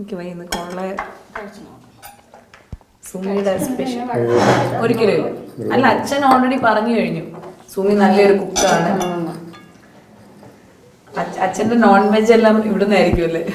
എനിക്ക് വയ്യുന്നു കൊള്ള സുമിയുടെ സ്പെഷ്യൽ ഒരിക്കലും ഇല്ല. അല്ല അച്ഛൻ ഓൾറെഡി പറഞ്ഞു കഴിഞ്ഞു സുമി നല്ലൊരു കുക്കാണ് അച്ഛന്റെ നോൺ വെജ് എല്ലാം ഇവിടുന്ന് ആയിരിക്കും അല്ലേ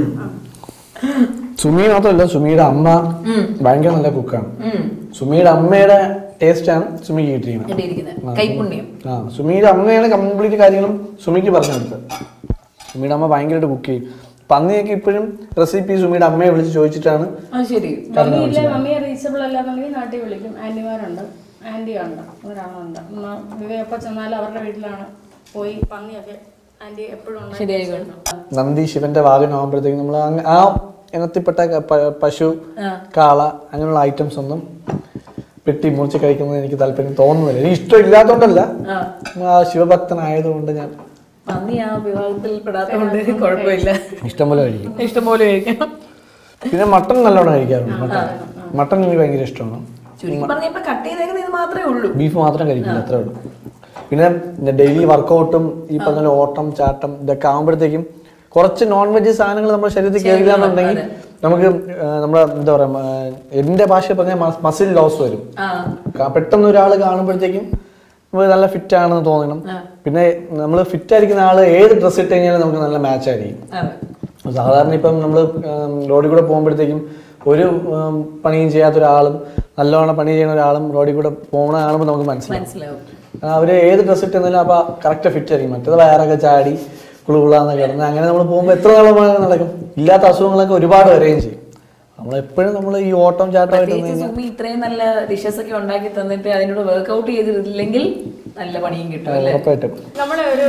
സുമി മാത്രമല്ല സുമിയുടെ അമ്മ ഭയങ്കര നല്ല കുക്കാണ് സുമിയുടെ അമ്മയുടെ ടേസ്റ്റ് ആണ് സുമിക്ക് കിട്ടിയിരിക്കുന്നത് കിട്ടിയിരിക്കുന്നത് കൈപ്പുണ്യം ആ സുമിയുടെ അമ്മയാണ് കംപ്ലീറ്റ് കാര്യങ്ങളും സുമിക്ക് പറഞ്ഞു കൊടുത്തത് സുമിയുടെ അമ്മ ഭയങ്കരമായിട്ട് കുക്ക് ചെയ്യും പന്നിയൊക്കെ ഇപ്പോഴും റെസിപ്പി സുമിയുടെ അമ്മയെ വിളിച്ച് ചോദിച്ചിട്ടാണ് ആ ശരി മമ്മി ഇല്ല മമ്മിയെ റീച്ചബിൾ അല്ലാന്നുണ്ടെങ്കിൽ നാട്ടിൽ വിളിക്കും ആന്റിമാരുണ്ട് ആന്റി ഉണ്ട് ഒരാളുണ്ട് ഉമ്മ വിവേക് എപ്പോൾ ചെന്നാലും അവരുടെ വീട്ടിലാണ് പോയി പന്നിയൊക്കെ ആന്റി എപ്പോഴും ശരിയായിക്കോളും നന്ദി ശിവന്റെ വാഹനമാകുമ്പോഴത്തേക്കും നമ്മൾ ആ ഇനത്തിൽപ്പെട്ട ക- പ- പശു കാള അങ്ങനെയുള്ള ഐറ്റംസ് ഒന്നും വെട്ടി മുറിച്ച് കഴിക്കുന്നത് എനിക്ക് താല്പര്യം തോന്നുന്നില്ല എനിക്ക് ഇഷ്ടം ഇല്ലാത്തതുകൊണ്ടല്ല ആ ശിവഭക്തനായതുകൊണ്ട് ഞാൻ പന്നി ആ വിവാഹത്തിൽ പെടാത്തതുകൊണ്ട് കുഴപ്പമില്ല ഇഷ്ടംപോലെ കഴിക്കും ഇഷ്ടംപോലെ കഴിക്കാം പിന്നെ മട്ടൺ നല്ലോണം കഴിക്കാറുണ്ട് മട്ടൺ മട്ടൺ എനിക്ക് ഭയങ്കര ഇഷ്ടമാണ് ചുരുക്കി പറഞ്ഞ ഇപ്പൊ കട്ട് ചെയ്തേക്കുന്നത് ഇത് മാത്രമേ ഉള്ളൂ ബീഫ് മാത്രം കഴിക്കില്ല അത്രേ ഉള്ളൂ പിന്നെ ഡെയിലി വർക്കൗട്ടും ഈ പറഞ്ഞ പോലെ ഓട്ടം ചാട്ടം ഇതൊക്കെ ആകുമ്പോഴത്തേക്കും കുറച്ച് നോൺ വെജ് സാധനങ്ങൾ നമ്മുടെ ശരീരത്തിൽ കയറില്ല എന്നുണ്ടെങ്കിൽ നമുക്ക് ആ, നമ്മുടെ എന്താ പറയാ എന്റെ ഭാഷ പറഞ്ഞാൽ മസിൽ ലോസ് വരും ആ ക- പെട്ടെന്ന് ഒരാൾ കാണുമ്പോഴത്തേക്കും നമുക്ക് നല്ല ഫിറ്റ് ആണെന്ന് തോന്നണം പിന്നെ നമ്മൾ ഫിറ്റ് ആയിരിക്കുന്ന ആള് ഏത് ഡ്രസ്സ് ഇട്ട് കഴിഞ്ഞാലും നമുക്ക് നല്ല മാച്ച് ആയിരിക്കും അതെ സാധാരണ ഇപ്പം നമ്മൾ റോഡിൽ കൂടെ പോകുമ്പോഴത്തേക്കും ഒരു ഉം, പണിയും ചെയ്യാത്ത ഒരാളും നല്ലോണം പണി ചെയ്യുന്ന ഒരാളും റോഡിൽ കൂടെ പോകണ കാണുമ്പോൾ നമുക്ക് മനസ്സിലാവും മനസ്സിലാവും ആ, അവര് ഏത് ഡ്രസ്സ് ഇട്ടെന്നാലും അപ്പൊ കറക്റ്റ് ഫിറ്റ് ആയിരിക്കും മറ്റേത് വയറൊക്കെ ചാടി കുളുകുളാന്ന് കിടന്ന് അങ്ങനെ നമ്മൾ പോകുമ്പോൾ എത്ര നാളും നടക്കും ഇല്ലാത്ത അസുഖങ്ങളൊക്കെ ഒരുപാട് വരികയും ചെയ്യും നമ്മളെപ്പോഴും നമ്മൾ ഈ ഓട്ടം ചാട്ടമായിട്ട് നിന്ന് പ്രത്യേകിച്ച് സുമി ഇത്രയും നല്ല ഡിഷസ് ഒക്കെ ഉണ്ടാക്കി തന്നിട്ട് അതിനോട് വർക്ക്ഔട്ട് ചെയ്തിട്ടില്ലെങ്കിൽ നല്ല പണിയും കിട്ടും അല്ലേ ഉറപ്പായിട്ടും നമ്മളെ ഒരു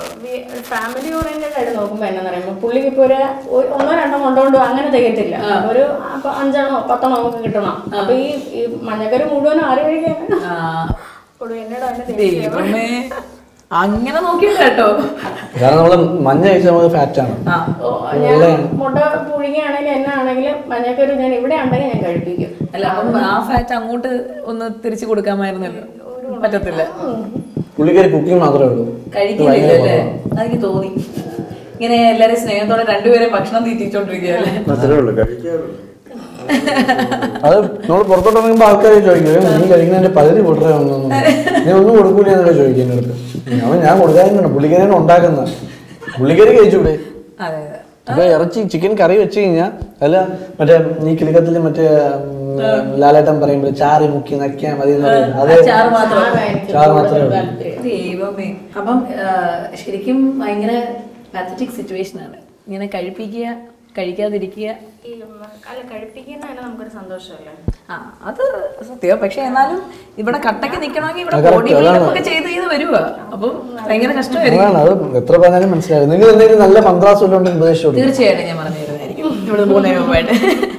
ഫാമിലി ഓറിയന്റഡ് ആയിട്ട് നോക്കുമ്പോൾ എന്നാ പറയുമ്പോൾ പുള്ളിക്ക് ഇപ്പോൾ ഒരു ഒരു ഒന്നോ രണ്ടോ കൊണ്ടുകൊണ്ട് അങ്ങനെ തികയത്തില്ല ഒരു അപ്പൊ അഞ്ചെണ്ണോ പത്തെണ്ണോ നമുക്ക് കിട്ടണം അപ്പൊ ഈ ഈ മഞ്ഞക്കറി മുഴുവനും ആര് കഴിക്കാൻ ആ, കൊടു എന്നോട് അതിന്റെ ദൈവമേ അങ്ങനെ നോക്കിയില്ല കേട്ടോ കാരണം നമ്മൾ മഞ്ഞ കഴിച്ചാൽ നമുക്ക് ഫാറ്റ് ആണ് ആ ഓ, ഞാൻ മുട്ട പുഴുങ്ങിയാണെങ്കിലും എന്നാ ആണെങ്കിലും മഞ്ഞക്കറി ഞാൻ ഇവിടെ ഉണ്ടെങ്കിൽ ഞാൻ കഴിപ്പിക്കും അല്ല അപ്പം ആ ഫാറ്റ് അങ്ങോട്ട് ഒന്ന് തിരിച്ചു കൊടുക്കാമായിരുന്നല്ലോ പറ്റത്തില്ല പുള്ളിക്കാരി കുക്കിംഗ് മാത്രമേ ഉള്ളൂ കഴിക്കുന്നില്ല അല്ലേ അതെനിക്ക് തോന്നി ഇങ്ങനെ എല്ലാരെയും സ്നേഹത്തോടെ രണ്ടുപേരെ ഭക്ഷണം തീറ്റിച്ചോണ്ടിരിക്കുകയല്ലേ അത്രേ ഉള്ളൂ കഴിക്കാറുള്ളൂ അത് നമ്മൾ പുറത്തോട്ട് ഇറങ്ങുമ്പോൾ ആൾക്കാർ ചോദിക്കും "ഏ, നീ കഴിക്കുന്നതിന്റെ പകുതി പൊട്ടറേ വന്നു നീ ഒന്നും കൊടുക്കൂല എന്നൊക്കെ ചോദിക്കും എൻ്റെ അടുത്ത് അവൻ ഞാൻ കൊടുക്കാറുണ്ട് പുള്ളിക്കാരിയാണ് ഉണ്ടാക്കുന്നത് പുള്ളിക്കാരി കഴിച്ചൂടെ അതെ അതെ അപ്പൊ ഇറച്ചി ചിക്കൻ കറി വെച്ച് കഴിഞ്ഞാൽ അല്ല മറ്റേ ഈ കിളിക്കത്തിൽ മറ്റേ ഉം, ലാലേട്ടൻ പറയുമ്പോൾ ചാറി മുക്കി നക്കിയാൽ മതി എന്ന് പറയും അത് ചാറ് മാത്രം ചാറ് മാത്രമേ ഉള്ളൂ ദൈവമേ അപ്പം ആ, ശരിക്കും ഭയങ്കര പാത്തറ്റിക് സിറ്റുവേഷൻ ആണ് ഇങ്ങനെ കഴിപ്പിക്കുക കഴിക്കാതിരിക്കുക ഈ അല്ല കഴിപ്പിക്കുന്ന തന്നെ നമുക്കൊരു സന്തോഷമല്ലേ ആ അത് സത്യം പക്ഷെ എന്നാലും ഇവിടെ കട്ടക്ക് നിക്കണമെങ്കിൽ ഇവിടെ അത് correct, ബോഡി അതാണ്. ഒക്കെ ചെയ്ത് ചെയ്ത് വരുക അപ്പം ഭയങ്കര കഷ്ടമായിരിക്കും അതാണ് അത് എത്ര പറഞ്ഞാലും മനസ്സിലായി നിങ്ങൾ എന്തെങ്കിലും നല്ല മന്ത്രാസം ഉണ്ടെങ്കിൽ ഉപദേശിച്ചു കൊടുക്കും തീർച്ചയായിട്ടും ഞാൻ പറഞ്ഞു തരുന്നതായിരിക്കും ഇവിടെ പോകുന്നതിന് മുമ്പായിട്ട്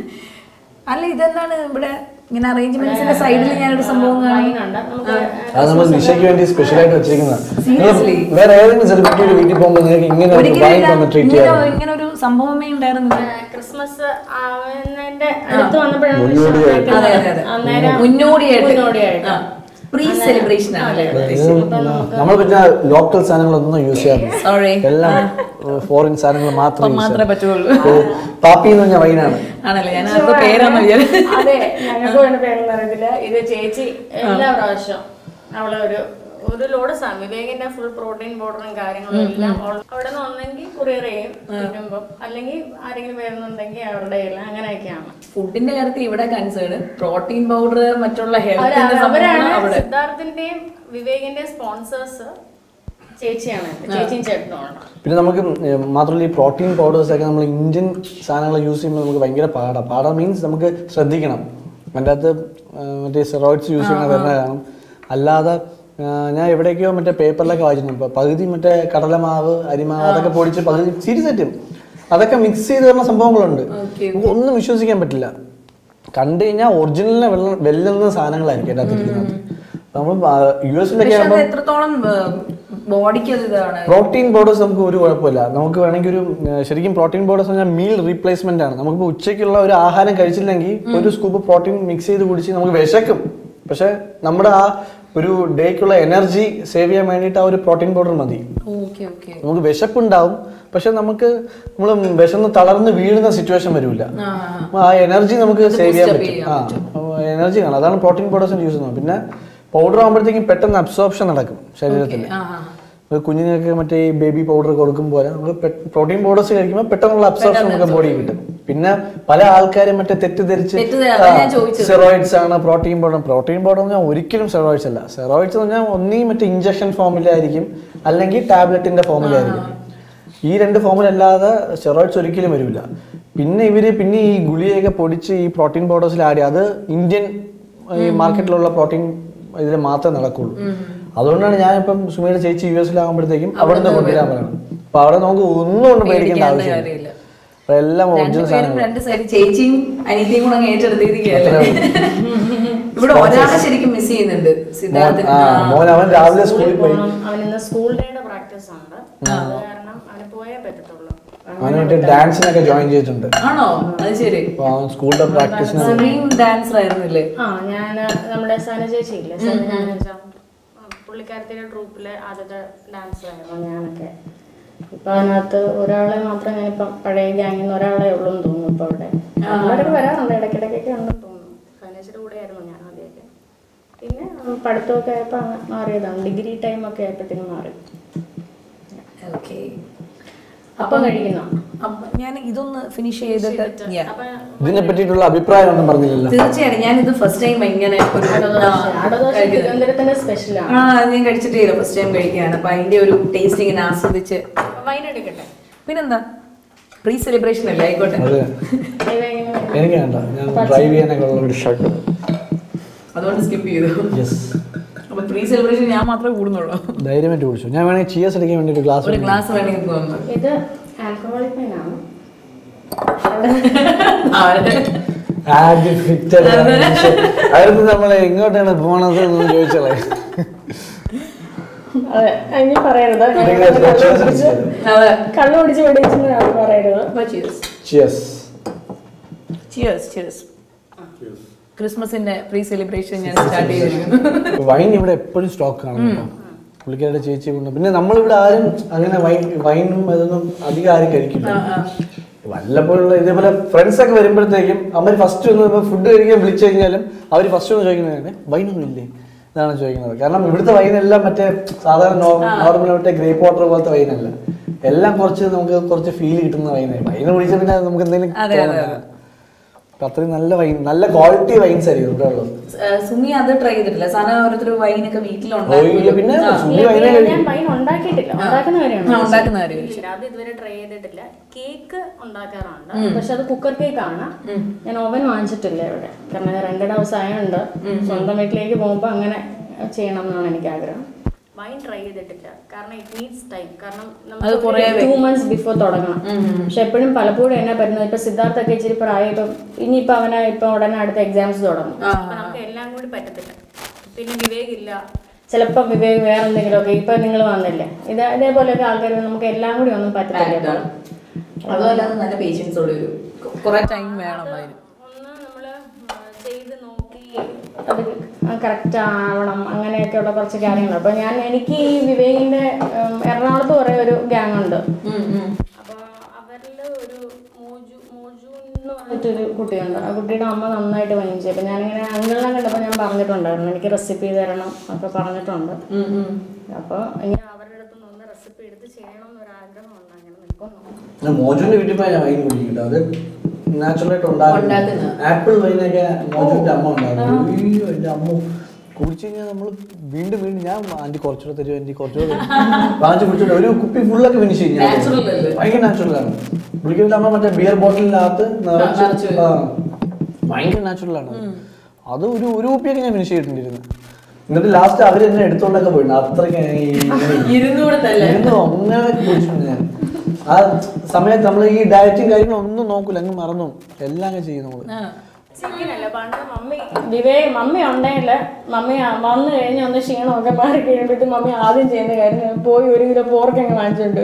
അല്ല ഇതെന്താണ് ഇവിടെ ഇങ്ങനെ അറേഞ്ച്മെന്റ്സിന്റെ സൈഡിൽ ഞാനൊരു സംഭവം കാണി ഉണ്ട് നമുക്ക് അത് നമ്മൾ നിശയ്ക്ക് വേണ്ടി സ്പെഷ്യൽ ആയിട്ട് വെച്ചിരിക്കുന്നതാണ് Seriously? വേറെ ഏതെങ്കിലും സെലിബ്രിറ്റിയുടെ വീട്ടിൽ പോകുമ്പോൾ നിങ്ങൾക്ക് ഇങ്ങനെ ഒരു ഒരിക്കലും വൈൻ ഇല്ല. തന്ന് ട്രീറ്റ് ഇങ്ങനെ ചെയ്യാറ് ഇങ്ങനെ ഒരു സംഭവമേ ഉണ്ടായിരുന്നില്ല ക്രിസ്മസ് ആവുന്നതിന്റെ അടുത്ത് വന്നപ്പോഴാണ് മുന്നോടിയായിട്ട്. അതെ അതെ അതെ അന്നേരം മുന്നോടിയായിട്ട് മുന്നോടിയായിട്ട്. പ്രീ സെലിബ്രേഷൻ ആണ് നമ്മൾ പിന്നെ ലോക്കൽ സാധനങ്ങളൊന്നും യൂസ് ചെയ്യാറില്ല സോറി എല്ലാം ഫോറിൻ സാധനങ്ങൾ മാത്രം യൂസ് മാത്രമേ പറ്റുള്ളൂ ചെയ്യാം പാപ്പി എന്ന് പറഞ്ഞ വൈനാണ് ആണല്ലേ ഞാൻ അടുത്ത പേരാന്ന് വിചാരിച്ചു അതെ ഞങ്ങൾക്ക് വേണ്ട പേരൊന്നും അറിയത്തില്ല ഇത് ചേച്ചി എല്ലാ പ്രാവശ്യം അവള് ഒരു ഒരു ലോഡ് സാധനം വിവേകിന്റെ ഫുൾ പ്രോട്ടീൻ പൗഡറും കാര്യങ്ങളും എല്ലാം അവൾ അവിടെ നിന്ന് ഒന്നെങ്കിൽ കൊറിയർ ചെയ്യും വരുമ്പം അല്ലെങ്കിൽ ആരെങ്കിലും വരുന്നുണ്ടെങ്കിൽ അവരുടെ എല്ലാം അങ്ങനെയൊക്കെയാണ് ഫുഡിന്റെ കാര്യത്തിൽ ഇവിടെ കൺസേൺ പ്രോട്ടീൻ പൗഡർ മറ്റുള്ള അവര് ഹെൽത്തിന്റെ അവരാണ് സംഭവങ്ങൾ അവിടെ സിദ്ധാർത്ഥിന്റെയും വിവേകിന്റെയും സ്പോൺസേഴ്സ് ചേച്ചിയാണ് ചേച്ചിയും ചേട്ടനുമാണ് പിന്നെ നമുക്ക് ഉം, മാത്രമല്ല ഈ പ്രോട്ടീൻ പൗഡേഴ്സ് ഒക്കെ നമ്മൾ ഇന്ത്യൻ സാധനങ്ങൾ യൂസ് ചെയ്യുമ്പോൾ നമുക്ക് ഭയങ്കര പാടാണ് പാടാ മീൻസ് നമുക്ക് ശ്രദ്ധിക്കണം അതിൻ്റെ അകത്ത് ആ, മറ്റേ സെറോയിഡ്സ് യൂസ് ചെയ്യണ വരുന്ന കാണും അല്ലാതെ ആ, ഞാൻ എവിടേക്കോ മറ്റേ പേപ്പറിലൊക്കെ വായിച്ചിട്ടുണ്ട് ഇപ്പൊ പകുതി മറ്റേ കടലമാവ് അരിമാവ് അതൊക്കെ പൊടിച്ച് പകുതി സീരിയസ് ആയിട്ടും അതൊക്കെ മിക്സ് ചെയ്ത് വരുന്ന സംഭവങ്ങളുണ്ട് നമുക്ക് ഒന്നും വിശ്വസിക്കാൻ പറ്റില്ല കണ്ടു കഴിഞ്ഞാൽ ഒറിജിനലിനെ വെള്ള വെല്ലുന്ന സാധനങ്ങളായിരിക്കും എൻ്റെ അകത്തിരിക്കുന്നത് നമ്മൾ യു എസിലൊക്കെ പക്ഷെ അത് ആകുമ്പോൾ എത്രത്തോളം ബോഡിക്ക് അത് ഇതാണ് പ്രോട്ടീൻ പൗഡേഴ്സ് നമുക്ക് ഒരു കുഴപ്പമില്ല നമുക്ക് വേണമെങ്കിൽ ഒരു ഏർ, ശരിക്കും പ്രോട്ടീൻ പൗഡേഴ്സ് പറഞ്ഞാൽ മീൽ റീപ്ലേസ്മെന്റ് ആണ് നമുക്ക് ഉച്ചയ്ക്കുള്ള ഒരു ആഹാരം കഴിച്ചില്ലെങ്കിൽ ഒരു സ്കൂപ്പ് പ്രോട്ടീൻ മിക്സ് ചെയ്ത് കുടിച്ച് നമുക്ക് വിശക്കും പക്ഷെ നമ്മുടെ ആ ഒരു ഡേക്കുള്ള എനർജി സേവ് ചെയ്യാൻ വേണ്ടിയിട്ട് ആ ഒരു പ്രോട്ടീൻ പൗഡർ മതി ഓക്കെ ഓക്കെ നമുക്ക് വിശപ്പുണ്ടാവും പക്ഷെ നമുക്ക് നമ്മൾ വിശന്ന് തളർന്ന് വീഴുന്ന സിറ്റുവേഷൻ വരില്ല ആ ആ എനർജി നമുക്ക് സേവ് ചെയ്യാൻ boost up പറ്റും ആ എനർജി കാണാം അതാണ് പ്രോട്ടീൻ പൗഡേഴ്സിന് യൂസ് ചെയ്യുന്നത് പിന്നെ പൗഡർ ആകുമ്പോഴത്തേക്കും പെട്ടെന്ന് അബ്സോർപ്ഷൻ നടക്കും ശരീരത്തിൽ ആ ആ ഇപ്പൊ കുഞ്ഞുങ്ങൾക്ക് മറ്റേ ഈ ബേബി പൗഡർ കൊടുക്കും പോലെ നമുക്ക് പ്രോട്ടീൻ പൗഡേഴ്സ് കഴിക്കുമ്പോൾ പെട്ടെന്നുള്ള അബ്സോർപ്ഷൻ നമുക്ക് ബോഡി കിട്ടും പിന്നെ പല ആൾക്കാരും മറ്റേ തെറ്റിദ്ധരിച്ച് തെറ്റിദ്ധ- അതാ ഞാൻ ചോദിച്ചത്. സെറോയിഡ്സ് ആണ് പ്രോട്ടീൻ പൗഡർ പ്രോട്ടീൻ പൗഡർ എന്ന് പറഞ്ഞാൽ ഒരിക്കലും സെറോയിഡ്സ് അല്ല സെറോയിഡ്സ് എന്ന് പറഞ്ഞാൽ ഒന്നീ മറ്റേ ഇഞ്ചക്ഷൻ ഫോമിലായിരിക്കും അല്ലെങ്കിൽ ടാബ്ലറ്റിന്റെ ഫോമിലായിരിക്കും ഈ രണ്ട് ഫോമിലല്ലാതെ സ്റ്റെറോയിഡ്സ് ഒരിക്കലും വരില്ല പിന്നെ ഇവര് പിന്നെ ഈ ഗുളികയൊക്കെ പൊടിച്ച് ഈ പ്രോട്ടീൻ പൗഡേഴ്സിൽ ആഡ് ചെയ്യും അത് ഇന്ത്യൻ ഈ മാർക്കറ്റിലുള്ള പ്രോട്ടീൻ ഇതിൽ മാത്രമേ നടക്കുള്ളൂ അതുകൊണ്ടാണ് ഞാൻ ഇപ്പം സുമിയുടെ ചേച്ചി യു എസിലാകുമ്പോഴത്തേക്കും അവിടെ നിന്ന് കൊണ്ടുവരാൻ പറയണം അപ്പൊ അവിടെ നമുക്ക് ഒന്നും കൊണ്ട് പേടിക്കേണ്ട പേടിക്കേണ്ട ആവശ്യമില്ല കാര്യമില്ല. അപ്പൊ എല്ലാം ഒറിജിനൽ രണ്ടുപേരും സാധനങ്ങൾ രണ്ട് സൈഡ് ചേച്ചിയും അനിയത്തിയും കൂടെ അങ്ങ് ഏറ്റെടുത്തിരിക്കുകയല്ലേ ഇവിടെ ഒരാളെ ശരിക്കും മിസ് ചെയ്യുന്നുണ്ട് സിദ്ധാർത്ഥിന് ആ മോൻ അവൻ രാവിലെ സ്കൂളിൽ പോയി അവൻ ഇന്ന് സ്കൂൾ ഡേയുടെ പ്രാക്ടീസ് ഉണ്ട് അത് കാരണം അവന് പോയേ പറ്റത്തുള്ളൂ അവന് വേണ്ടി ഡാൻസിനൊക്കെ ജോയിൻ ചെയ്തിട്ടുണ്ട് ആണോ അത് ശരി അപ്പൊ അവൻ സ്കൂളിന്റെ പ്രാക്ടീസിന് സ്ട്രീം ഡാൻസർ ആയിരുന്നില്ലേ ആ ഞാൻ നമ്മുടെ സന ചേച്ചി ഇല്ലേ സന ഞാൻ പുള്ളിക്കാരത്തിന്റെ ട്രൂപ്പിലെ ആദ്യത്തെ ഡാൻസ് ആയിരുന്നു ഞാനൊക്കെ ഇപ്പൊ അതിനകത്ത് ഒരാളെ മാത്രം ഞാനിപ്പം പഴയ ഗ്യാങ്ങിൽ നിന്ന് ഒരാളെ ഉള്ളൂ എന്ന് തോന്നുന്നു ഇപ്പൊ അവിടെ അവരൊക്കെ വരാറുണ്ട് ഇടയ്ക്കിടയ്ക്കൊക്കെ ഉണ്ടെന്ന് തോന്നുന്നു സനേച്ചിയുടെ കൂടെ ആയിരുന്നു ഞാൻ ആദ്യമൊക്കെ പിന്നെ ഉം, പഠിത്തമൊക്കെ ആയപ്പോൾ അങ്ങ് മാറിയതാണ് ഡിഗ്രി ടൈം ഒക്കെ ആയപ്പോഴത്തേക്കും മാറി ഓക്കെ അപ്പം കഴിക്കുന്നോ അപ്പൊ ഞാൻ ഇതൊന്ന് ഫിനിഷ് ചെയ്തിട്ട് Yeah. അപ്പൊ ഇതിനെ പറ്റിയിട്ടുള്ള അഭിപ്രായം ഒന്നും പറഞ്ഞില്ലല്ലോ തീർച്ചയായും ഞാൻ ഇത് ഫസ്റ്റ് ടൈം ഇങ്ങനെ ഒരു അടദോശ കഴിക്കുന്നത്. തിരുവനന്തപുരത്തിന്റെ സ്പെഷ്യലാണ് ആ അത് ഞാൻ കഴിച്ചിട്ടേ ഇല്ല ഫസ്റ്റ് ടൈം കഴിക്കുകയാണ് അപ്പൊ അതിന്റെ ഒരു ടേസ്റ്റ് ഇങ്ങനെ ആസ്വദിച്ച് വൈൻ എടുക്കട്ടെ പിന്നെന്താ പ്രീ സെലിബ്രേഷൻ അല്ലേ ആയിക്കോട്ടെ അതെ ഇത് എങ്ങനെ എനിക്ക് വേണ്ട ഞാൻ ഡ്രൈവ് ചെയ്യാനൊക്കെ ഉള്ള ഒരു ഷർട്ട് അതുകൊണ്ട് സ്കിപ്പ് ചെയ്തു യെസ് അപ്പൊ പ്രീ സെലിബ്രേഷൻ ഞാൻ മാത്രമേ കൂടുന്നുള്ളൂ ധൈര്യമായിട്ട് കുടിച്ചു ഞാൻ വേണമെങ്കിൽ ചിയേഴ്സ് അടിക്കാൻ വേണ്ടി ഒരു ഗ്ലാസ് ഒരു ഗ്ലാസ് വേണമെങ്കിൽ തോന്നുന്നു ഇത് ആൽക്കഹോളിക് വൈനാണ് അതായത് നമ്മൾ എങ്ങോട്ടാണ് പോണത് എന്ന് ചോദിച്ചോളെ അതെ ഇനി പറയരുത് അതെ കള്ളു പിടിച്ച് പിടിച്ചെന്ന് പറയരുത് ചിയേഴ്സ് ചിയേഴ്സ് ചിയേഴ്സ് ക്രിസ്മസിന്റെ പ്രീ സെലിബ്രേഷൻ ഞാൻ സ്റ്റാർട്ട് ചെയ്തിരിക്കുന്നു വൈൻ ഇവിടെ എപ്പോഴും സ്റ്റോക്ക് കാണും കേട്ടോ. പുള്ളിക്കാരുടെ ചേച്ചി കൊണ്ട് പിന്നെ നമ്മളിവിടെ ആരും അങ്ങനെ വൈൻ വൈനും അതൊന്നും അധികം ആരും കഴിക്കില്ല വല്ലപ്പോഴുള്ള ഇതേപോലെ ഫ്രണ്ട്സ് ഒക്കെ വരുമ്പോഴത്തേക്കും അവർ ഫസ്റ്റ് ഒന്ന് ഫുഡ് കഴിക്കാൻ വിളിച്ചു കഴിഞ്ഞാലും അവർ ഫസ്റ്റ് ഒന്ന് ചോദിക്കുന്നത് വൈനൊന്നും ഇല്ലേ ഇതാണ് ചോദിക്കുന്നത് കാരണം ഇവിടുത്തെ വൈനെല്ലാം മറ്റേ സാധാരണ നോർമൽ മറ്റേ ഗ്രേപ്പ് വാട്ടർ പോലത്തെ വൈനല്ല എല്ലാം കുറച്ച് നമുക്ക് കുറച്ച് ഫീൽ കിട്ടുന്ന വൈനായി വൈന് കുടിച്ചാൽ പിന്നെ അത് നമുക്ക് എന്തെങ്കിലും അതെ, അതെ, തോന്നണ്ട. അപ്പൊ അത്രയും നല്ല വൈൻ നല്ല ക്വാളിറ്റി വൈൻസ് ആയിരിക്കും ഇവിടെ ഉള്ളത് സുമി അത് ട്രൈ ചെയ്തിട്ടില്ല സാധനം ഓരോരുത്തർ വൈനൊക്കെ ഓ, ഇല്ല, വീട്ടിലുണ്ടാക്കും പിന്നെ ആ. സുമി ഇല്ല, വൈനേ ഞാൻ കഴിക്കും വൈൻ ഉണ്ടാക്കിയിട്ടില്ല ഉണ്ടാക്കുന്ന കാര്യമാണ് ആ, ഉണ്ടാക്കുന്ന കാര്യം ഇല്ല, അത് ഇതുവരെ ട്രൈ ചെയ്തിട്ടില്ല കേക്ക് ഉണ്ടാക്കാറുണ്ട് പക്ഷെ അത് കുക്കർ കേക്ക് ആണ് ഞാൻ ഓവൻ വാങ്ങിച്ചിട്ടില്ല ഇവിടെ കാരണം ഇത് രണ്ട് ദിവസം ആയതുകൊണ്ട് സ്വന്തം വീട്ടിലേക്ക് പോകുമ്പോൾ അങ്ങനെ ചെയ്യണം എന്നാണ് എനിക്ക് ആഗ്രഹം വൈൻ ട്രൈ ചെയ്തിട്ടില്ല കാരണം ഇറ്റ് നീഡ്സ് ടൈം കാരണം അത് കുറേ ടു മന്ത്സ് ബിഫോർ തുടങ്ങണം പക്ഷെ എപ്പോഴും പലപ്പോഴും എന്നെ പറ്റുന്നത് ഇപ്പൊ സിദ്ധാർത്ഥൊക്കെ ഇച്ചിരി പ്രായം ഇപ്പം ഇനിയിപ്പോ അവനെ ഇപ്പൊ ഉടനെ അടുത്ത എക്സാംസ് തുടങ്ങും അപ്പൊ നമുക്ക് എല്ലാം കൂടി പറ്റത്തില്ല പിന്നെ വിവേക് ഇല്ല ചിലപ്പോൾ വിവേക് വേറെ എന്തെങ്കിലുമൊക്കെ ഇപ്പൊ നിങ്ങൾ വന്നില്ലേ ഇത് ഇതേപോലെയൊക്കെ ആൾക്കാർ നമുക്ക് എല്ലാം കൂടി ഒന്നും പറ്റത്തില്ല ഇപ്പൊ. അതുമല്ലാതെ നല്ല പേഷ്യൻസ് ഉള്ള ഒരു കുറെ ടൈം വേണം അതിന് ഒന്ന് നമ്മള് ചെയ്ത് നോക്കി അത് കറക്റ്റ് ആവണം അങ്ങനെയൊക്കെയുള്ള കുറച്ച് കാര്യങ്ങൾ അപ്പൊ ഞാൻ എനിക്ക് ഈ വിവേകിന്റെ ഉം, എറണാകുളത്ത് കുറെ ഒരു ഗ്യാങ് ഉണ്ട് അപ്പൊ അവരിൽ ഒരു മോജു മോജു എന്ന് പറഞ്ഞിട്ടൊരു കുട്ടിയുണ്ട് ആ കുട്ടിയുടെ അമ്മ നന്നായിട്ട് വൈൻ ചെയ്യും അപ്പൊ ഞാനിങ്ങനെ അങ്കിളിനെ കണ്ടപ്പോൾ ഞാൻ പറഞ്ഞിട്ടുണ്ടായിരുന്നു എനിക്ക് റെസിപ്പി തരണം ഒക്കെ പറഞ്ഞിട്ടുണ്ട് അപ്പൊ ഇനി അവരുടെ അടുത്ത് നിന്ന് ഒന്ന് റെസിപ്പി എടുത്ത് ചെയ്യണം എന്നൊരു ആഗ്രഹമുണ്ട് അങ്ങനെ നിൽക്കുന്നു മോജുവിന്റെ വീട്ടിൽ പോയി ഞാൻ വൈൻ കുടിക്കില്ല അത് നാച്ചുറൽ ആയിട്ട് ഉണ്ടാക്കുന്നത് ഉണ്ടാക്കുന്ന. ആപ്പിൾ വൈനൊക്കെ മോജുവിന്റെ അമ്മ ഉണ്ടാക്കും അയ്യോ എന്റെ അമ്മ കുടിച്ചു കഴിഞ്ഞാൽ നമ്മൾ വീണ്ടും വീണ്ടും ഞാൻ ആന്റി കുറച്ചുകൂടെ തരും ആന്റി കുറച്ചുകൂടെ തരും. വാങ്ങിച്ച് കുടിച്ചിട്ട് ഒരു കുപ്പി ഫുള്ളൊക്കെ ഫിനിഷ് ചെയ്യും ഞാൻ. Natural അല്ലേ? ഭയങ്കര നാച്ചുറൽ ആണ് പുള്ളിക്കിന്റെ അമ്മ മറ്റേ ബിയർ ബോട്ടിലിനകത്ത് നിറച്ച് നിറച്ച് ആ, ഭയങ്കര നാച്ചുറൽ ആണ് അത് ഒരു ഒരു കുപ്പിയൊക്കെ ഞാൻ ഫിനിഷ് ചെയ്തിട്ടുണ്ടിരുന്നു എന്നിട്ട് ലാസ്റ്റ് അവർ എന്നെ എടുത്തോണ്ടൊക്കെ പോയിട്ടുണ്ട് അത്രയ്ക്ക് ഈ- ഇരുന്നൂടെ തന്നെ ഇരുന്ന് അങ്ങനെ കുടിച്ചിട്ടുണ്ട് ഞാൻ ആ സമയത്ത് നമ്മൾ ഈ ഡയറ്റും കാര്യങ്ങളും ഒന്നും നോക്കൂല അങ്ങ് മറന്നു എല്ലാം അങ്ങ് ചെയ്യും നമ്മള് ഇങ്ങനെയല്ല പണ്ട് മമ്മി വിവേ മമ്മി ഉണ്ടെങ്കിൽ മമ്മി ആ- വന്നു കഴിഞ്ഞ് ഒന്ന് ക്ഷീണമൊക്കെ മാറി കഴിയുമ്പോഴത്തേക്കും മമ്മി ആദ്യം ചെയ്യുന്ന കാര്യം പോയി ഒരു കിലോ പോർക്ക് അങ്ങ് വാങ്ങിച്ചിട്ടുണ്ട്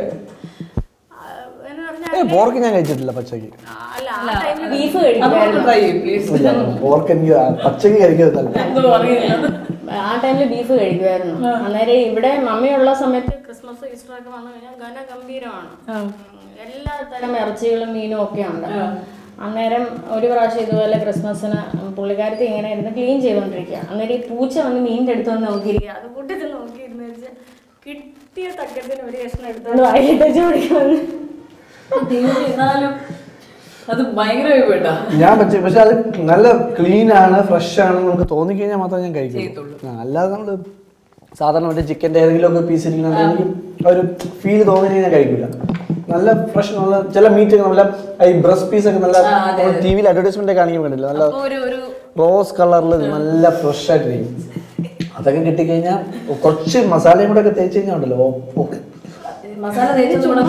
എന്ന് പറഞ്ഞാൽ ഏ പോർക്ക് ഞാൻ കഴിച്ചിട്ടില്ല പച്ചക്ക് അല്ല ആ ടൈമിൽ ബീഫ് കഴിക്കുമായിരുന്നു ട്രൈ ചെയ്യും പ്ലീസ് ഇല്ല പോർക്ക് എനിക്ക് ആ പച്ചക്ക് കഴിക്കുന്നത് താല്പര്യം എന്തോ അറിയില്ല ആ ടൈമിൽ ബീഫ് കഴിക്കുമായിരുന്നു അന്നേരം ഇവിടെ മമ്മിയുള്ള സമയത്ത് ക്രിസ്മസ് ഈസ്റ്റർ ഒക്കെ വന്നു കഴിഞ്ഞാൽ ഘനഗംഭീരമാണ് ഉം, എല്ലാ തരം ഇറച്ചികളും മീനും ഒക്കെ ഉണ്ട് അന്നേരം ഒരു പ്രാവശ്യം ഇതുപോലെ ക്രിസ്മസിന് പുള്ളിക്കാരത്തി ഇങ്ങനെ ഇരുന്ന് ക്ലീൻ ചെയ്തുകൊണ്ടിരിക്കുക അന്നേരം ഈ പൂച്ച വന്ന് മീനിന്റെ അടുത്ത് വന്ന് നോക്കിയിരിക്കുക അത് കൂട്ടത്തിൽ നോക്കിയിരുന്നു വെച്ചാൽ കിട്ടിയ തക്കത്തിന് ഒരു കഷ്ണം എടുത്തോണ്ട് വായിലിട്ട് ചോദിക്കുമെന്ന് ദൈവമേ, എന്നാലും അത് ഭയങ്കരമായി പോയിട്ടാ ഞാൻ പറ്റി പക്ഷെ അത് നല്ല ക്ലീൻ ആണ് ഫ്രഷ് ആണ് നമുക്ക് തോന്നിക്കഴിഞ്ഞാൽ മാത്രമേ ഞാൻ കഴിക്കുള്ളൂ ആ, അല്ലാതെ നമ്മൾ സാധാരണ മറ്റേ ചിക്കൻ്റെ ഏതെങ്കിലും ഒക്കെ പീസ് ഇരിക്കുന്ന എനിക്ക് ഒരു ഫീൽ തോന്നി ഞാൻ കഴിക്കില്ല നല്ല ഫ്രഷ് നല്ല ചില മീറ്റ് ഒക്കെ നല്ല ഈ ബ്രസ്റ്റ് പീസ് ഒക്കെ നല്ല ടി വിയിൽ അഡ്വർടൈസ്മെന്റ് കാണിക്കാൻ കണ്ടില്ല നല്ല അപ്പൊ ഒരു ഒരു റോസ് കളറിൽ നല്ല ഫ്രഷ് ആയിട്ടിരിക്കും അതൊക്കെ കിട്ടിക്കഴിഞ്ഞാൽ കുറച്ച് മസാലയും കൂടെ ഒക്കെ തേച്ച് കഴിഞ്ഞാൽ ഉണ്ടല്ലോ ഓ മസാല തേച്ചത് കൂടെ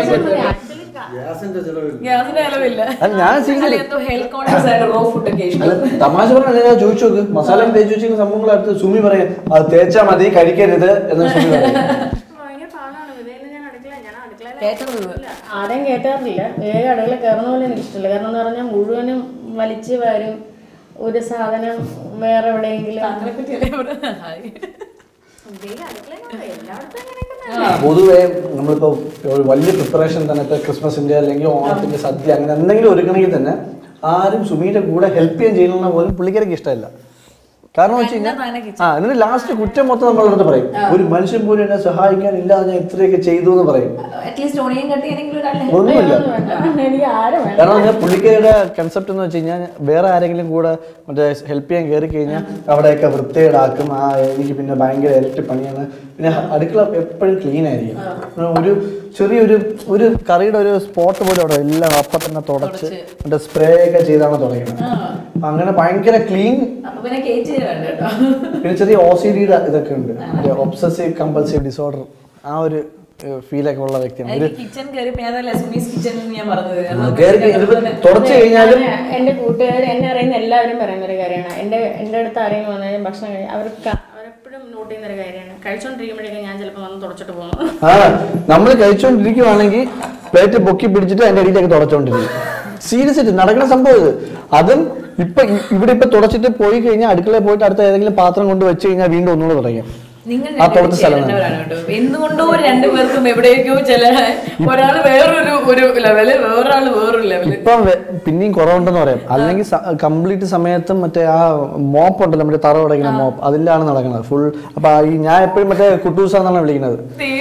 ഗ്യാസിന്റെ ചെലവില്ല അത് ഞാൻ സീരിയസ് അല്ല, എന്തോ ഹെൽത്ത് കോൺഷ്യസ് ആയിട്ട് റോ ഫുഡ് ഒക്കെ അല്ല ഇഷ്ടം തമാശ പറഞ്ഞ ഞാൻ ചോദിച്ചു നോക്ക് മസാല തേച്ച് വെച്ചിരിക്കുന്ന സംഭവങ്ങൾ അടുത്ത് സുമി പറയും അത് തേച്ചാ മതി കഴിക്കരുത് എന്ന് സുമി പറയും ഭയങ്കര പാടാണ് വിവേകിന് ഞാൻ അടുക്കള ഞാൻ അടുക്കളയിൽ കേട്ടത് ഇല്ല, ആരെയും കേട്ടാറില്ല വേഗം അടുക്കള കയറുന്ന പോലെ എനിക്ക് ഇഷ്ടമില്ല കാരണം എന്ന് പറഞ്ഞാൽ മുഴുവനും വലിച്ചു വരും ഒരു സാധനം വേറെ എവിടെയെങ്കിലും അങ്ങനെ പറ്റിയല്ലേ പറഞ്ഞത്? വിവേക് അടുക്കളയിലുണ്ട്. എല്ലായിടത്തും അങ്ങനെയൊക്കെ തന്നെ. പൊതുവേ നമ്മളിപ്പോ ഒരു വലിയ പ്രിപ്പറേഷൻ തന്നെ ഇപ്പൊ ക്രിസ്മസിന്റെ അല്ലെങ്കിൽ ഓണത്തിന്റെ സദ്യ അങ്ങനെ എന്തെങ്കിലും ഒരുക്കണമെങ്കിൽ തന്നെ ആരും സുമിയുടെ കൂടെ ഹെൽപ്പ് ചെയ്യാൻ ചെയ്യുന്ന പോലും പുള്ളിക്കാർക്ക് ഇഷ്ടമല്ല കാരണം വെച്ച് കഴിഞ്ഞാൽ തന്നെ ആ എന്നിട്ട് ലാസ്റ്റ് കുറ്റം മൊത്തം നമ്മളടുത്ത് പറയും ഒരു മനുഷ്യൻ പോലും എന്നെ സഹായിക്കാൻ ഇല്ലാതെ ഞാൻ ഇത്രയൊക്കെ ചെയ്തു എന്ന് പറയും അറ്റ്ലീസ്റ്റ് ഒണിയൻ കട്ടി ആണെങ്കിൽ ഒരാളെ ഒന്നുമില്ല ഒന്നും വേണ്ട. എനിക്ക് ആരും വേണ്ട കാരണം ഞാൻ പുള്ളിക്കാരുടെ കൺസെപ്റ്റ് എന്ന് വെച്ച് കഴിഞ്ഞാൽ വേറെ ആരെങ്കിലും കൂടെ മറ്റേ ഹെൽപ്പ് ചെയ്യാൻ കയറി കഴിഞ്ഞാൽ അവിടെയൊക്കെ വൃത്തികേടാക്കും ആ എനിക്ക് പിന്നെ ഭയങ്കര ഇരട്ടി പണിയാണ് പിന്നെ അടുക്കള എപ്പോഴും ക്ലീൻ ആയിരിക്കും ഒരു ചെറിയൊരു ഒരു കറിയുടെ ഒരു സ്പോട്ട് പോലും അവിടെ എല്ലാം അപ്പം തന്നെ തുടച്ച് മറ്റേ സ്പ്രേ ഒക്കെ ചെയ്താണ് തുടങ്ങുന്നത് അങ്ങനെ ഭയങ്കര ക്ലീൻ അപ്പൊ പിന്നെ കേച്ച് വേണ്ട കേട്ടോ പിന്നെ ചെറിയ ഒ സി ഡിയുടെ ഇതൊക്കെ ഉണ്ട് ഒബ്സസീവ് കമ്പൽസീവ് ഡിസോർഡർ ആ ഒരു ഫീലൊക്കെ ഉള്ള വ്യക്തിയാണ് ഒരു കിച്ചൺ കയറി പേരല്ല സുമീസ് കിച്ചൺ ഞാൻ പറഞ്ഞത് കാരണം കയറി ഇതിപ്പോ തുടച്ച് കഴിഞ്ഞാലും ഞാൻ- എന്റെ കൂട്ടുകാർ എന്നെ അറിയുന്ന എല്ലാവരും പറയുന്ന ഒരു കാര്യമാണ് എന്റെ എന്റെ അടുത്ത് ആരെങ്കിലും വന്നാലും ഭക്ഷണം കഴി അവർക്ക് അവരെപ്പോഴും നോട്ട് ചെയ്യുന്ന ഒരു കാര്യമാണ് കഴിച്ചോണ്ടിരിക്കുമ്പോഴേക്കും ഞാൻ ചിലപ്പോൾ വന്ന് തുടച്ചിട്ട് പോകുന്നു ആ നമ്മൾ കഴിച്ചുകൊണ്ടിരിക്കുവാണെങ്കിൽ പ്ലേറ്റ് പൊക്കി പിടിച്ചിട്ട് അതിന്റെ അടിയിലേക്ക് തുടച്ചോണ്ടിരിക്കും സീരിയസ് ആയിട്ട് നടക്കുന്ന സംഭവം ഇത് അതും ഇപ്പൊ ഇ- ഇവിടെ ഇപ്പൊ തുടച്ചിട്ട് പോയി കഴിഞ്ഞാൽ അടുക്കളയിൽ പോയിട്ട് അടുത്ത ഏതെങ്കിലും പാത്രം കൊണ്ട് വെച്ച് കഴിഞ്ഞാൽ വീണ്ടും ഒന്നുകൂടെ തുടങ്ങി നിങ്ങൾ ആ തുടച്ച സ്ഥലം തന്നെ. ചേരേണ്ടവരാണ് കേട്ടോ എന്തുകൊണ്ടോ രണ്ടുപേർക്കും എവിടേക്കോ ചില ഒരാള് വേറൊരു ഒരു ലെവല് വേറൊരാള് വേറൊരു ലെവല് ഇപ്പം വെ- പിന്നെയും കുറവുണ്ടെന്ന് പറയാം അല്ലെങ്കിൽ കംപ്ലീറ്റ് സമയത്തും മറ്റേ ആ മോപ്പ് ഉണ്ടല്ലോ മറ്റേ തറ ഉടയ്ക്കുന്ന മോപ്പ് അതിലാണ് നടക്കുന്നത് ഫുൾ അപ്പൊ ഈ ഞാൻ എപ്പോഴും മറ്റേ കുട്ടൂസ എന്നാണ് വിളിക്കുന്നത്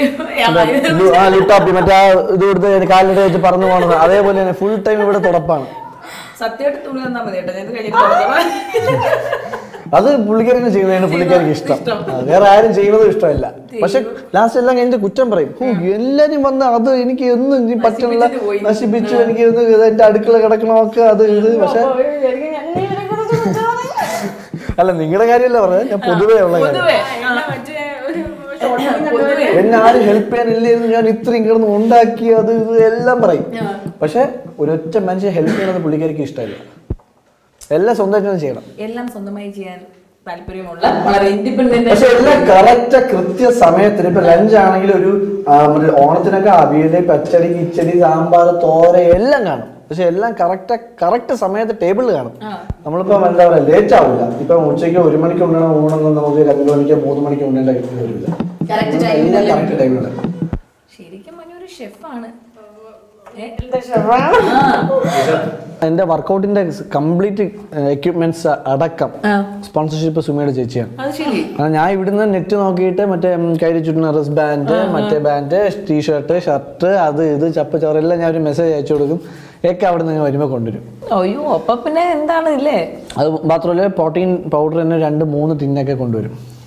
ലു- ആ ലുട്ടാപ്പി മറ്റേ ആ ഇത് കൊടുത്ത് കാലിട്ട് വെച്ച് പറന്നു പോകണത് അതേപോലെ തന്നെ ഫുൾ ടൈം ഇവിടെ തുടപ്പാണ് സത്യമായിട്ട് തുണി തന്നാ മതി കേട്ടോ ഞാൻ ഇത് കഴിഞ്ഞിട്ട് തുടങ്ങാം. അത് പുള്ളിക്കാരനെ ചെയ്യുന്നതാണ് പുള്ളിക്കാർക്ക് ഇഷ്ടം ആ, വേറെ ആരും ചെയ്യുന്നത് ഇഷ്ടമല്ല പക്ഷെ ലാസ്റ്റ് എല്ലാം കഴിഞ്ഞിട്ട് കുറ്റം പറയും ഹൂ, എല്ലാരും വന്ന് അത് എനിക്ക് ഒന്നും ഇനി പറ്റണില്ല നശിപ്പിച്ചിട്ട് പോയി. നശിപ്പിച്ചു എനിക്ക് ഒന്ന് ഇത് എന്റെ അടുക്കള കിടക്കണമൊക്കെ അത് ഇത് പക്ഷെ അപ്പോൾ അവര് വിചാരിക്കും, "ഞാൻ ഇവരെ കുറിച്ച് കുറ്റമാണ്." അല്ല നിങ്ങളുടെ കാര്യമല്ല പറഞ്ഞത് ഞാൻ പൊതുവേ ഉള്ള കാര്യം പൊതുവേ ആ, എന്നെ മറ്റേ ഒരു short film കണ്ടു. പൊതുവേ എന്നെ ആരും ഹെൽപ്പ് ചെയ്യാനില്ലായിരുന്നു ഞാൻ ഇത്രയും കിടന്ന് ഉണ്ടാക്കി അത് ഇത് എല്ലാം പറയും പക്ഷെ ഒരൊറ്റ മനുഷ്യൻ ഹെൽപ്പ് ചെയ്യണമെന്ന് പുള്ളിക്കാർക്ക് ഇഷ്ടമല്ല എല്ലാം സ്വന്തമായിട്ട് തന്നെ ചെയ്യണം എല്ലാം സ്വന്തമായി ചെയ്യാൻ താല്പര്യമുള്ള വളരെ ഇൻഡിപെൻഡന്റ് പക്ഷെ എല്ലാം കറക്റ്റ് കൃത്യ സമയത്തിന് ഇപ്പൊ ലഞ്ച് ആണെങ്കിൽ ഒരു ആ, മറ്റേ ഓണത്തിനൊക്കെ അവിയല് പച്ചടി കിച്ചടി സാമ്പാർ തോര എല്ലാം കാണും പക്ഷെ എല്ലാം കറക്റ്റ് കറക്റ്റ് സമയത്ത് ടേബിളിൽ കാണും നമ്മളിപ്പോ എന്താ പറയാ ലേറ്റ് ആവില്ല ഇപ്പൊ ഉച്ചയ്ക്ക് ഒരു മണിക്ക് ഉണ്ടണം ഊണൊന്നും നമുക്ക് രണ്ട് മണിക്ക് മൂന്ന് മണിക്ക് ഉണ്ടേണ്ട വരില്ല Correct time ൽ എല്ലാം തന്നെ കറക്റ്റ് ടൈമിലാണ് ശരിക്കും മനു ഒരു ഷെഫാണ് എന്റെ വർക്കൗട്ടിന്റെ കംപ്ലീറ്റ് എക്യുപ്മെന്റ്സ് അടക്കം ആ. സ്പോൺസർഷിപ്പ് സുമിയുടെ ചേച്ചിയാണ് അത് ശരി കാരണം ഞാൻ ഇവിടുന്ന് നെറ്റ് നോക്കിയിട്ട് മറ്റേ ഉം, കയ്യിൽ ചുറ്റുന്ന റിസ് ബാൻഡ് മറ്റേ ബാൻഡ് ടീഷർട്ട് ഷർട്ട് അത് ഇത് ചപ്പ് ചവറ് എല്ലാം ഞാൻ ഒരു മെസ്സേജ് അയച്ചു കൊടുക്കും ഒക്കെ അവിടെ നിന്ന് വരുമ്പോൾ കൊണ്ടുവരും അയ്യോ അപ്പൊ പിന്നെ എന്താണ് ഇല്ലേ അത് മാത്രമല്ല പ്രോട്ടീൻ പൗഡർ തന്നെ രണ്ട് മൂന്ന് ടിന്നൊക്കെ കൊണ്ടുവരും